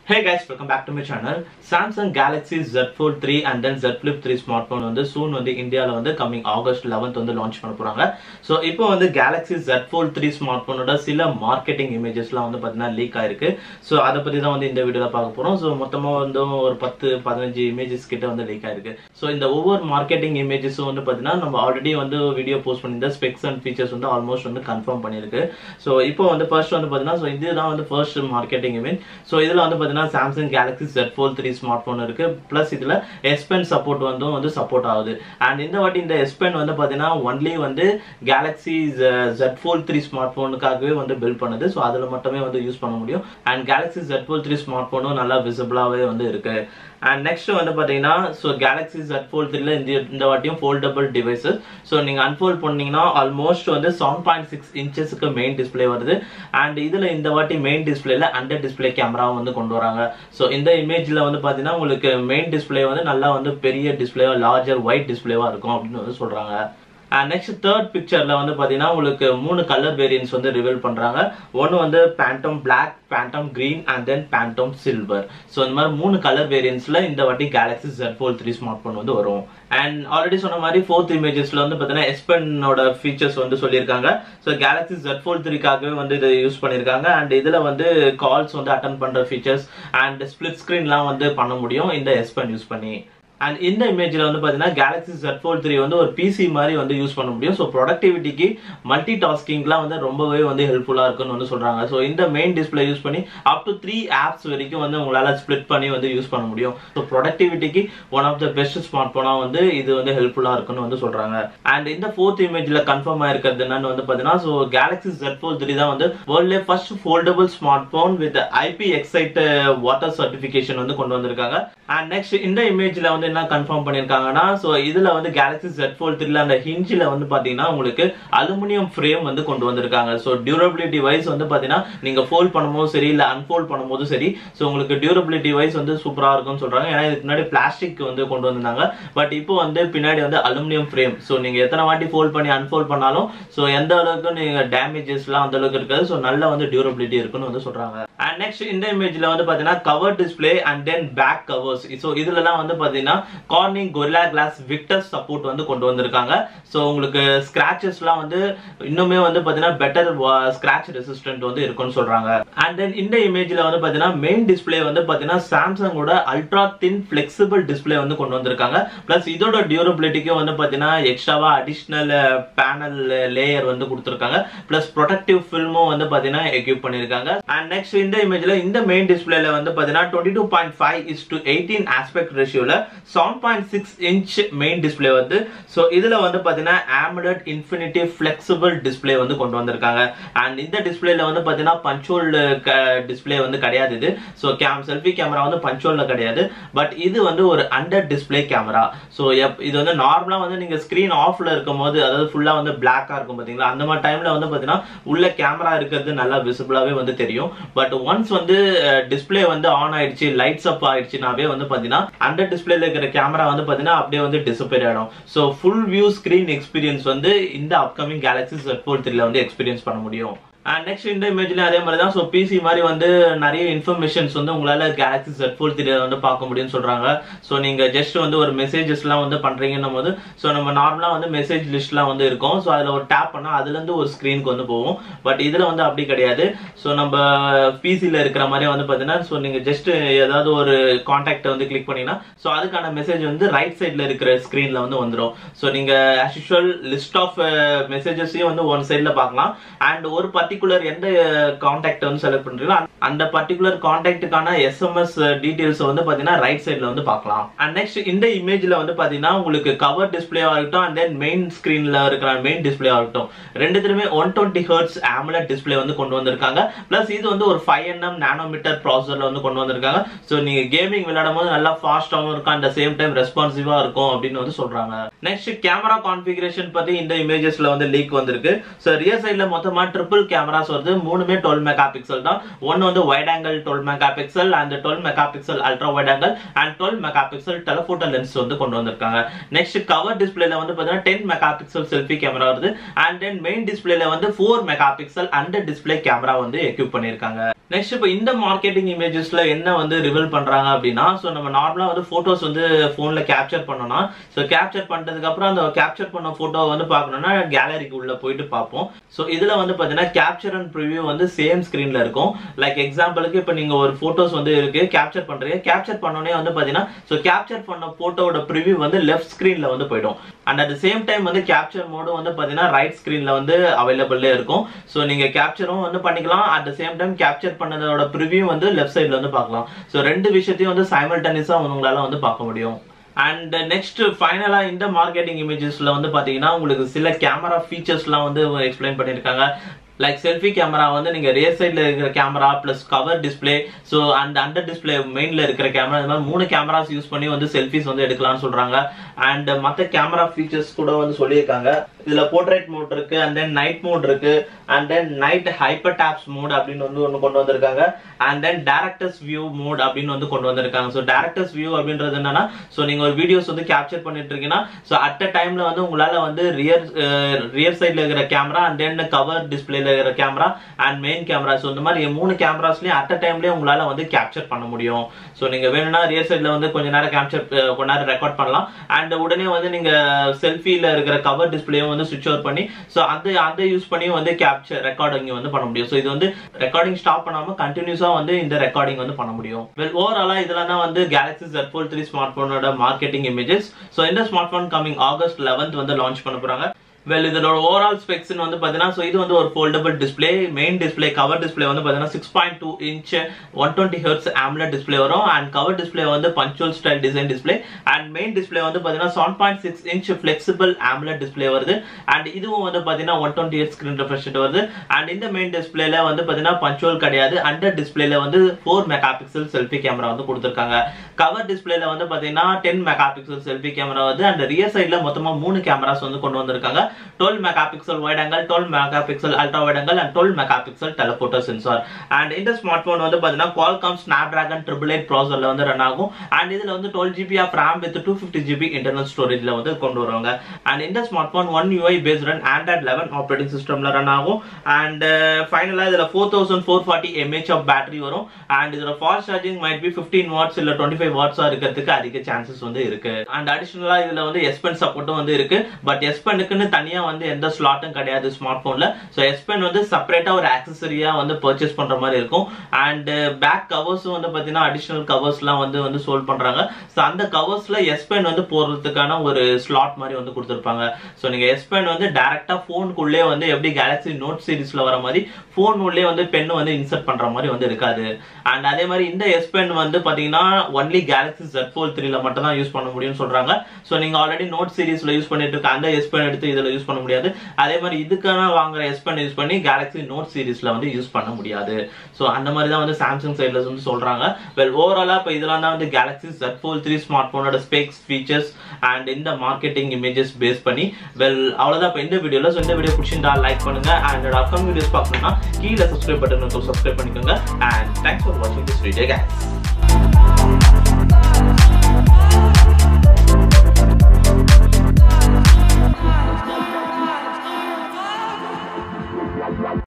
Hey guys, welcome back to my channel. Samsung Galaxy Z Fold 3 and then Z Flip 3 smart phone வந்து soon வந்து இந்தியாவில் வந்து coming August 11th வந்து launch பண்ண போறாங்க so இப்போ வந்து Galaxy Z Fold 3 ஸ்மார்ட் ஃபோனோட சில மார்க்கெட்டிங் இமேஜஸ்லாம் வந்து பார்த்தீங்கன்னா லீக் ஆயிருக்கு ஸோ அதை பற்றி தான் வந்து இந்த வீடியோவில் பார்க்க போகிறோம் ஸோ மொத்தமாக வந்து ஒரு பத்து பதினஞ்சு இமேஜஸ் கிட்ட வந்து லீக் ஆயிருக்கு ஸோ இந்த ஒவ்வொரு மார்க்கெட்டிங் இமேஜஸும் வந்து பார்த்தீங்கன்னா நம்ம ஆல்ரெடி வந்து வீடியோ போஸ்ட் பண்ணியிருந்த ஸ்பெக்ஸ் அண்ட் ஃபீச்சர்ஸ் வந்து ஆல்மோஸ்ட் வந்து கன்ஃபார்ம் பண்ணியிருக்கு ஸோ இப்போ வந்து ஃபர்ஸ்ட் வந்து பார்த்தீங்கன்னா ஸோ இதுதான் வந்து ஃபர்ஸ்ட் மார்க்கெட்டிங் இமேஜ் ஸோ இதில் வந்து பார்த்தீங்கன்னா Samsung Galaxy Z four three smart phone இருக்கு ப்ளஸ் இதில் எஸ் பென் சப்போர்ட் வந்து வந்து சப்போர்ட் ஆகுது அண்ட் இந்த வாட்டி இந்த எஸ் பென் வந்து பார்த்தீங்கன்னா ஒன்லி வந்து Galaxy Z four three smart ஃபோனுக்காகவே வந்து பில்ட் பண்ணுது ஸோ அதில் மட்டுமே வந்து யூஸ் பண்ண முடியும் and Galaxy Z four three smart ஃபோனும் நல்லா விசிபிளாகவே வந்து இருக்கு அண்ட் நெக்ஸ்ட் வந்து பார்த்தீங்கன்னா ஸோ கேலக்ஸி ஜெட் ஃபோல் த்ரீல இந்த இந்த வாட்டியும் ஃபோல்டபுள் டிவைசஸ் ஸோ நீங்கள் அன்ஃபோல்ட் பண்ணீங்கன்னா ஆல்மோஸ்ட் வந்து செவன் பாயிண்ட் சிக்ஸ் இன்ச்சஸ்க்கு மெயின் டிஸ்பிளே வருது அண்ட் இதில் இந்த வாட்டி மெயின் டிஸ்பிளேல அண்டர் டிஸ்பிளே கேமராவும் வந்து கொண்டு வராங்க ஸோ இந்த இமேஜில் வந்து பார்த்தீங்கன்னா உங்களுக்கு மெயின் டிஸ்பிளே வந்து நல்லா வந்து பெரிய டிஸ்பிளேவா லார்ஜர் ஒயிட் டிஸ்பிளேவா இருக்கும் அப்படின்னு வந்து சொல்கிறாங்க அண்ட் நெக்ஸ்ட் தேர்ட் பிக்சர்ல வந்து பாத்தீங்கன்னா உங்களுக்கு மூணு கலர் வேரியன்ஸ் வந்து ரிவீல் பண்றாங்க ஒன்னு வந்து phantom black phantom green and then phantom silver so இந்த மாதிரி மூணு கலர் வேரியன்ஸ்ல இந்த வாட்டி Galaxy Z fold three smart phone வந்து வரும் அண்ட் ஆல்ரெடி சொன்ன மாதிரி ஃபோர்த் இமேஜஸ்ல வந்து பார்த்தீங்கன்னா எஸ்பெனோட ஃபீச்சர்ஸ் வந்து சொல்லியிருக்காங்க ஸோ கேலக்ஸி ஜெட் ஃபோல் த்ரீக்காகவே வந்து இதை யூஸ் பண்ணியிருக்காங்க அண்ட் இதில் வந்து கால்ஸ் வந்து அட்டன் பண்ணுற ஃபீச்சர்ஸ் அண்ட் ஸ்பிளிட் ஸ்க்ரீன்லாம் வந்து பண்ண முடியும் இந்த எஸ்பென் யூஸ் பண்ணி அண்ட் இந்த இமேஜில் வந்து பார்த்தீங்கன்னா கேலக்ஸி ஜெட் ஃபோல் த்ரீ வந்து ஒரு பிசி மாதிரி வந்து யூஸ் பண்ண முடியும் ஸோ ப்ரொடக்டிவிட்டிக்கு மல்டி டாஸ்கிங்லாம் வந்து ரொம்பவே வந்து ஹெல்ப்ஃபுல்லாக இருக்குன்னு வந்து சொல்கிறாங்க ஸோ இந்த மெயின் டிஸ்பிளே யூஸ் பண்ணி அப் டு த்ரீ ஆப்ஸ் வரைக்கும் வந்து உங்களால் ஸ்ப்ளிட் பண்ணி வந்து யூஸ் பண்ண முடியும் ஸோ ப்ரொடக்டிவிட்டிக்கு one of the best smart ஃபோனாக வந்து இது வந்து ஹெல்ப்ஃபுல்லாக இருக்குன்னு வந்து சொல்கிறாங்க அண்ட் இந்த ஃபோர்த் இமேஜில் கன்ஃபார்ம் ஆயிருக்கிறது என்னன்னு வந்து பார்த்தீங்கன்னா so Galaxy Z fold three தான் வந்து வேர்ல்ட்லே first foldable smart phone with IP X eight water certification வந்து கொண்டு வந்திருக்காங்க அண்ட் நெக்ஸ்ட் இந்த இமேஜில் வந்து என்ன கன்ஃபார்ம் பண்ணியிருக்காங்கன்னா ஸோ இதில் வந்து கேலக்ஸி ஜெட் ஃபோல் த்ரீல அந்த ஹிஞ்சில் வந்து பார்த்தீங்கன்னா உங்களுக்கு அலுமினியம் ஃப்ரேம் வந்து கொண்டு வந்திருக்காங்க ஸோ டியூரபிலிட்டி வைஸ் வந்து பார்த்தீங்கன்னா நீங்கள் ஃபோல்ட் பண்ணும்போது சரி இல்லை அன்ஃபோல்ட் பண்ணும்போது சரி ஸோ உங்களுக்கு டியூரபிலிட்டி வைஸ் வந்து சூப்பராக இருக்கும்னு சொல்கிறாங்க ஏன்னா இதுக்கு முன்னாடி பிளாஸ்டிக் வந்து கொண்டு வந்திருந்தாங்க பட் இப்போ வந்து பின்னாடி வந்து அலுமினியம் ஃப்ரேம் ஸோ நீங்கள் எத்தனை வாட்டி ஃபோல்ட் பண்ணி அன்ஃபோல்ட் பண்ணாலும் ஸோ எந்த அளவுக்கு நீங்கள் டேமேஜஸ்லாம் அந்த அளவுக்கு இருக்காது ஸோ நல்ல வந்து டியூரபிலிட்டி இருக்குன்னு வந்து சொல்கிறாங்க அண்ட் நெக்ஸ்ட் இந்த இமேஜில் வந்து பார்த்தீங்கன்னா cover display and then back covers so இதுலலாம் வந்து பார்த்தீங்கன்னா Corning Gorilla glass Victus support வந்து கொண்டு வந்திருக்காங்க ஸோ உங்களுக்கு ஸ்கிராச்சஸ்லாம் வந்து இன்னுமே வந்து பார்த்தீங்கன்னா பெட்டர் ஸ்கிராச் ரெசிஸ்டன்ட் வந்து இருக்கும்னு சொல்றாங்க அண்ட் தென் இந்த இமேஜில் வந்து பார்த்தீங்கன்னா மெயின் டிஸ்பிளே வந்து பார்த்தீங்கன்னா சாம்சங்கோட அல்ட்ரா தின் ஃபிளெக்சிபிள் டிஸ்பிளே வந்து கொண்டு வந்திருக்காங்க ப்ளஸ் இதோட டியூரபிலிட்டிக்கும் வந்து பார்த்தீங்கன்னா எக்ஸ்ட்ராவா அடிஷ்னல் பேனல் லேயர் வந்து கொடுத்துருக்காங்க ப்ளஸ் ப்ரொடக்டிவ் ஃபில்மும் வந்து பார்த்தீங்கன்னா எக்யூப் பண்ணியிருக்காங்க அண்ட் நெக்ஸ்ட் இந்த இமேஜில் இந்த மெயின் டிஸ்பிளேல வந்து பார்த்தீங்கன்னா twenty two point five is to eighteen aspect ரேஷியோவில் seven point six inch main display வந்து ஸோ இதில் வந்து பார்த்தீங்கன்னா ஆமலட் இன்ஃபினிட்டி ஃபிளெக்சிபிள் டிஸ்பிளே வந்து கொண்டு வந்திருக்காங்க அண்ட் இந்த டிஸ்பிளேல வந்து பார்த்தீங்கன்னா பஞ்சோல் டிஸ்பிளே வந்து கிடையாது இது ஸோ கேம் செல்ஃபி கேமரா வந்து பஞ்சோல்ல கிடையாது பட் இது வந்து ஒரு அண்டர் டிஸ்பிளே கேமரா ஸோ இது வந்து நார்மலாக வந்து நீங்கள் ஸ்க்ரீன் ஆஃப்ல இருக்கும் போது அதாவது ஃபுல்லாக வந்து பிளாக்காக இருக்கும் பார்த்தீங்களா அந்த மாதிரி டைமில் வந்து பார்த்தீங்கன்னா உள்ள கேமரா இருக்கிறது நல்லா விசிபிளாகவே வந்து தெரியும் பட் ஒன்ஸ் வந்து டிஸ்பிளே வந்து ஆன் ஆயிடுச்சு லைட்ஸ் அப் ஆயிடுச்சுனாவே வந்து பார்த்தீங்கன்னா அண்டர் டிஸ்பிளேல இருக்கிற கேமரா வந்து பார்த்தீங்கன்னா அப்படியே வந்து டிசப்பேர் ஆகிடும் so full view screen experience வந்து இந்த அப்கமிங் கேலக்ஸி ஜெட் ஃபோர் த்ரீல வந்து எக்ஸ்பீரியன்ஸ் பண்ண முடியும் அண்ட் நெக்ஸ்ட் இந்த இமேஜ்ல அதே மாதிரி தான் ஸோ பிசி மாதிரி வந்து நிறைய இன்ஃபர்மேஷன்ஸ் வந்து உங்களால கேலக்ஸி ஜெட் ஃபோர் த்ரீ வந்து பார்க்க முடியும்னு சொல்றாங்க ஸோ நீங்க ஜஸ்ட் வந்து ஒரு மெசேஜஸ்லாம் வந்து பண்றீங்கன்னும் போது ஸோ நம்ம நார்மலா வந்து மெசேஜ் லிஸ்ட்லாம் வந்து இருக்கும் ஸோ அதில் ஒரு டேப் பண்ணால் அதுல இருந்து ஒரு ஸ்க்ரீனுக்கு வந்து போகும் பட் இதுல வந்து அப்படி கிடையாது ஸோ நம்ம பிசியில் இருக்கிற மாதிரி வந்து பார்த்தீங்கன்னா ஸோ நீங்க ஜஸ்ட் ஏதாவது ஒரு கான்டாக்டை வந்து கிளிக் பண்ணீங்கன்னா ஸோ அதுக்கான மெசேஜ் வந்து ரைட் சைடில் இருக்கிற ஸ்க்ரீன்ல வந்து வந்துடும் ஸோ நீங்க ஆஸ் யூஷுவல் லிஸ்ட் ஆஃப் மெசேஜஸையும் வந்து ஒன் சைடில் பார்க்கலாம் அண்ட் ஒரு பர்டிகுலர் எந்த கான்டாக்ட் வந்து செலக்ட் பண்றீங்களோ அந்த பர்டிகுலர் கான்டாக்டுக்கான எஸ்எம்எஸ் டீடைல்ஸ் வந்து பாத்தீங்கன்னா ரைட் சைட்ல வந்து பார்க்கலாம் அண்ட் நெக்ஸ்ட் இந்த இமேஜ்ல வந்து பாத்தீங்கன்னா உங்களுக்கு கவர் டிஸ்பிளே ஆகட்டும் அண்ட் தென் மெயின் ஸ்கிரீன்ல இருக்கிற மெயின் டிஸ்பிளே ஆகட்டும் ரெண்டுத்துலயுமே one twenty hertz AMOLED display வந்து கொண்டு வந்திருக்காங்க பிளஸ் இது வந்து ஒரு ஃபைவ் என்எம் நானோமீட்டர் ப்ராசஸர்ல வந்து கொண்டு வந்திருக்காங்க ஸோ நீங்க கேமிங் விளையாடும் போது நல்லா ஃபாஸ்டாகவும் இருக்கும் அட் சேம் டைம் ரெஸ்பான்சிவா இருக்கும் அப்படின்னு வந்து சொல்றாங்க நெக்ஸ்ட் கேமரா கான்ஃபிகரேஷன் பத்தி இந்த இமேஜஸ்ல வந்து லீக் வந்திருக்கு ஸோ ரியர் சைட்ல மொத்தமா ட்ரிபிள் கேமராஸ் வருது மூணுமே டுவெல் மெகா பிக்சல் தான் ஒன்னு வந்து wide angle twelve mega pixel and twelve mega pixel ultra wide angle and twelve mega pixel telephoto lens வந்து கொண்டு வந்திருக்காங்க நெக்ஸ்ட் கவர் டிஸ்பிளேல வந்து பாத்தீங்கன்னா ten mega pixel selfie camera வருது அண்ட் தென் மெயின் டிஸ்பிளேல வந்து four mega pixel under display camera வந்து எக்யூப் பண்ணிருக்காங்க நெக்ஸ்ட் இப்போ இந்த மார்க்கெட்டிங் இமேஜஸ்ல என்ன வந்து ரிவீல் பண்றாங்க அப்படின்னா ஸோ நம்ம நார்மலா வந்து போட்டோஸ் வந்து போன்ல கேப்சர் பண்ணோம்னா ஸோ கேப்சர் பண்ணதுக்கு அப்புறம் அந்த கேப்சர் பண்ண போட்டோ வந்து பார்க்கணும்னா கேலரிக்கு உள்ள போயிட்டு பார்ப்போம் ஸோ இதுல வந்து பாத்தீங்கன்னா கேப்சர் அண்ட் ப்ரிவியூ வந்து சேம் ஸ்கிரீன்ல இருக்கும் லைக் எக்ஸாம்பிளுக்கு இப்போ நீங்க ஒரு போட்டோஸ் வந்து இருக்கு கேப்சர் பண்றீங்க கேப்சர் பண்ணோடனே வந்து பாத்தீங்கன்னா ஸோ கேப்சர் பண்ண போட்டோவோட ப்ரிவியூ வந்து லெஃப்ட் ஸ்கிரீன்ல வந்து போயிடும் அண்ட் அட் சேம் டைம் வந்து கேப்சர் மோடும் வந்து பாத்தீங்கன்னா ரைட் ஸ்கிரீன்ல வந்து அவைலபிள் இருக்கும் ஸோ நீங்க கேப்சரும் வந்து பண்ணிக்கலாம் at the same time capture பண்ணதோட ப்ரிவியூ வந்து லெஃப்ட் சைட்ல வந்து பார்க்கலாம் ஸோ ரெண்டு விஷயத்தையும் வந்து சைமல்டனிஸா உங்களால வந்து பார்க்க முடியும் அண்ட் நெக்ஸ்ட் ஃபைனலா இந்த மார்க்கெட்டிங் இமேஜஸ்ல வந்து பாத்தீங்கன்னா உங்களுக்கு சில கேமரா ஃபீச்சர்ஸ்லாம் வந்து எக்ஸ்பிளைன் பண்ணிருக்காங்க லைக் செல்ஃபி கேமரா வந்து நீங்க ரியர் சைட்ல இருக்கிற camera plus cover display so அந்த அண்டர் டிஸ்பிளே மெயின்ல இருக்கிற கேமரா இந்த மாதிரி மூணு கேமராஸ் யூஸ் பண்ணி வந்து செல்ஃபிஸ் வந்து எடுக்கலாம்னு சொல்றாங்க அண்ட் மற்ற கேமரா ஃபீச்சர்ஸ் கூட வந்து சொல்லியிருக்காங்க இதுல போர்ட்ரேட் மோட் இருக்கு அண்ட் தென் நைட் மோட் இருக்கு and then night hyperlapse mode அப்படின்னு வந்து ஒன்று கொண்டு வந்திருக்காங்க and then director's view mode அப்படின்னு வந்து கொண்டு வந்திருக்காங்க ஸோ டேரக்டர்ஸ் வியூ அப்படின்றது என்னன்னா ஸோ நீங்க ஒரு வீடியோஸ் வந்து கேப்சர் பண்ணிட்டு இருக்கீங்கன்னா ஸோ அட் அ டைம்ல வந்து உங்களால வந்து ரியர் ரியர் சைட்ல இருக்கிற கேமரா அண்ட் தென் கவர் டிஸ்பிளேல இருக்கிற camera and main camera so இந்த மாதிரி மூணு கேமராஸ்லயும் அட் அ டைம்லயே உங்களால வந்து கேப்சர் பண்ண முடியும் ஸோ நீங்க வேணும்னா ரியர் சைட்ல வந்து கொஞ்ச நேரம் கேப்சர் கொஞ்ச நேரம் ரெக்கார்ட் பண்ணலாம் அண்ட் உடனே வந்து நீங்க செல்ஃபில இருக்கிற கவர் டிஸ்பிளேயும் வந்து சுவிச் ஓவர் பண்ணி ஸோ அந்த அதை யூஸ் பண்ணி வந்து கேப்சர் ரெக்கார்டிங் வந்து பண்ண முடியும் ஸோ இது வந்து ரெக்கார்டிங் ஸ்டாப் பண்ணாம கண்டினியூஸா வந்து இந்த ரெக்கார்டிங் வந்து பண்ண முடியும் வெல் ஓவராலா இதெல்லாம் தான் வந்து Galaxy Z Fold three smart போனோட மார்க்கெட்டிங் இமேஜஸ் ஸோ இந்த smart phone coming August eleventh வந்து லான்ச் பண்ண போறாங்க வெல் இதோட ஓவரால் ஸ்பெக்ஸ் வந்து பாத்தீங்கன்னா ஸோ இது வந்து ஒரு foldable display main display cover display வந்து பாத்தீங்கன்னா six point two inch one twenty hertz AMOLED display வரும் அண்ட் கவர் டிஸ்பிளே வந்து punch hole style design display and main display வந்து பாத்தீங்கன்னா seven point six inch flexible AMOLED display வருது and இதுவும் வந்து பாத்தீங்கன்னா one twenty hertz screen refresh வருது and இந்த மெயின் டிஸ்பிளேல வந்து பாத்தீங்கன்னா பஞ்சுவல் கிடையாது அண்டர் டிஸ்பிளேல வந்து four mega pixel selfie camera வந்து கொடுத்துருக்காங்க கவர் டிஸ்பிளேல வந்து பாத்தீங்கன்னா ten mega pixel selfie camera வந்து அண்ட் ரியர் சைட்ல மொத்தமா மூணு கேமராஸ் வந்து கொண்டு வந்திருக்காங்க twelve mega pixel wide angle twelve mega pixel ultra wide angle and twelve mega pixel telephoto sensor and இந்த ஸ்மார்ட் போன் வந்து பாத்தீங்கன்னா Qualcomm Snapdragon ட்ரிபிள் எயிட் ப்ராசர்ல வந்து ரன் ஆகும் அண்ட் இதுல வந்து twelve GB of RAM with two fifty GB internal ஸ்டோரேஜ்ல வந்து கொண்டு வருவாங்க அண்ட் இந்த smart phone one UI based run Android eleven operating சிஸ்டம்ல ரன் ஆகும் அண்ட் ஃபைனலா இதுல four thousand four forty mAh of battery வரும் அண்ட் இதுல fast charging might be fifteen watts இல்ல டுவெண்ட்டி ஃபைவ் வாட்ஸா இருக்கிறதுக்கு அதிக சான்சஸ் வந்து இருக்கு அண்ட் அடிஷனலா இதுல வந்து எஸ் பென் சப்போர்ட்டும் வந்து இருக்கு பட் எஸ் பெனுக்குன்னு தனியா வந்து எந்த ஸ்லாட்டும் கிடையாது ஸ்மார்ட் போன்ல ஸோ எஸ் பென் வந்து செப்பரேட்டா ஒரு ஆக்சசரியா வந்து பர்ச்சேஸ் பண்ற மாதிரி இருக்கும் அண்ட் பேக் கவர்ஸும் வந்து பாத்தீங்கன்னா அடிஷனல் கவர்ஸ்லாம் வந்து வந்து சோல்வ் பண்றாங்க ஸோ அந்த கவர்ஸ்ல எஸ் பென் வந்து போடுறதுக்கான ஒரு ஸ்லாட் மாதிரி வந்து கொடுத்துருப்பாங்க ஸோ நீங்க எஸ் பென் வந்து டேரக்டா போனுக்குள்ளே வந்து எப்படி கேலக்ஸி நோட் சீரிஸ்ல வர மாதிரி போன் உள்ளே வந்து பென் வந்து இன்சர்ட் பண்ற மாதிரி வந்து இருக்காது அண்ட் அதே மாதிரி இந்த எஸ் பென் வந்து பாத்தீங்கன்னா ஒன்லி கேலக்ஸி Z Fold த்ரீல மட்டும் தான் யூஸ் பண்ண முடியும்னு சொல்றாங்க ஸோ நீங்க ஆல்ரெடி நோட் சீரிஸ்ல யூஸ் பண்ணிட்டு இருக்க அந்த எஸ் பென் எடுத்து இதுல யூஸ் பண்ண முடியாது அதே மாதிரி இதுக்கான வாங்குற எஸ் பென் யூஸ் பண்ணி கேலக்ஸி நோட் சீரிஸ்ல வந்து யூஸ் பண்ண முடியாது ஸோ அந்த மாதிரி தான் வந்து சாம்சங் சைட்ல வந்து சொல்றாங்க வெல் ஓவராலா இப்போ இதெல்லாம் தான் வந்து Galaxy Z Fold three smart போனோட ஸ்பெக்ஸ் ஃபீச்சர்ஸ் அண்ட் இந்த மார்க்கெட்டிங் இமேஜஸ் பேஸ் பண்ணி வெல் அவ்வளவுதான் இப்போ இந்த வீடியோல ஸோ இந்த வீடியோ பிடிச்சிருந்தா லைக் பண்ணுங்க அண்ட் அப்கமிங் வீடியோஸ் பார்க்கணும்னா கீழே சப்ஸ்கிரைப் பட்டன் இருக்கும் சப்ஸ்கிரைப் பண்ணிக்கோங்க அண்ட் தேங்க்ஸ் ஃபார் வாட்சிங் திஸ் வீடியோ guys